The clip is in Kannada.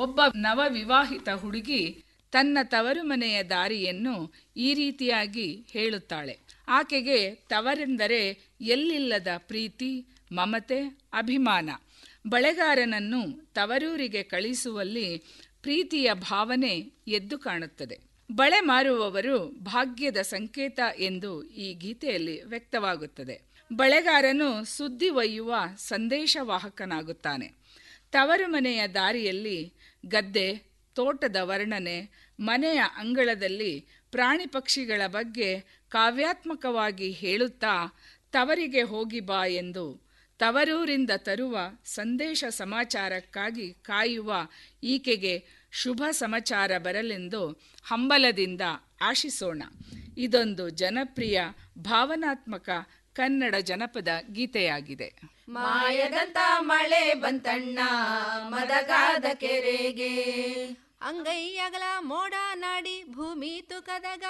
ಒಬ್ಬ ನವವಿವಾಹಿತ ಹುಡುಗಿ ತನ್ನ ತವರು ಮನೆಯ ದಾರಿಯನ್ನು ಈ ರೀತಿಯಾಗಿ ಹೇಳುತ್ತಾಳೆ ಆಕೆಗೆ ತವರೆಂದರೆ ಎಲ್ಲಿಲ್ಲದ ಪ್ರೀತಿ ಮಮತೆ ಅಭಿಮಾನ ಬಳೆಗಾರನನ್ನು ತವರೂರಿಗೆ ಕಳಿಸುವಲ್ಲಿ ಪ್ರೀತಿಯ ಭಾವನೆ ಎದ್ದು ಕಾಣುತ್ತದೆ ಬಳೆ ಮಾರುವವರು ಭಾಗ್ಯದ ಸಂಕೇತ ಎಂದು ಈ ಗೀತೆಯಲ್ಲಿ ವ್ಯಕ್ತವಾಗುತ್ತದೆ ಬಳೆಗಾರನು ಸುದ್ದಿ ಒಯ್ಯುವ ಸಂದೇಶವಾಹಕನಾಗುತ್ತಾನೆ ತವರು ಮನೆಯ ದಾರಿಯಲ್ಲಿ ಗದ್ದೆ ತೋಟದ ವರ್ಣನೆ ಮನೆಯ ಅಂಗಳದಲ್ಲಿ ಪ್ರಾಣಿ ಪಕ್ಷಿಗಳ ಬಗ್ಗೆ ಕಾವ್ಯಾತ್ಮಕವಾಗಿ ಹೇಳುತ್ತಾ ತವರಿಗೆ ಹೋಗಿ ಬಾ ಎಂದು ತವರೂರಿಂದ ತರುವ ಸಂದೇಶ ಸಮಾಚಾರಕ್ಕಾಗಿ ಕಾಯುವ ಈಕೆಗೆ ಶುಭ ಸಮಾಚಾರ ಬರಲೆಂದು ಹಂಬಲದಿಂದ ಆಶಿಸೋಣ ಇದೊಂದು ಜನಪ್ರಿಯ ಭಾವನಾತ್ಮಕ ಕನ್ನಡ ಜನಪದ ಗೀತೆಯಾಗಿದೆ ಮಾಯದಂತ ಮಳೆ ಬಂತಣ್ಣ ಮದಗಾದ ಕೆರೆಗೆ ಅಂಗೈ ಅಗಲ ಮೋಡ ನಾಡಿ ಭೂಮಿ ತುಕದಾಗ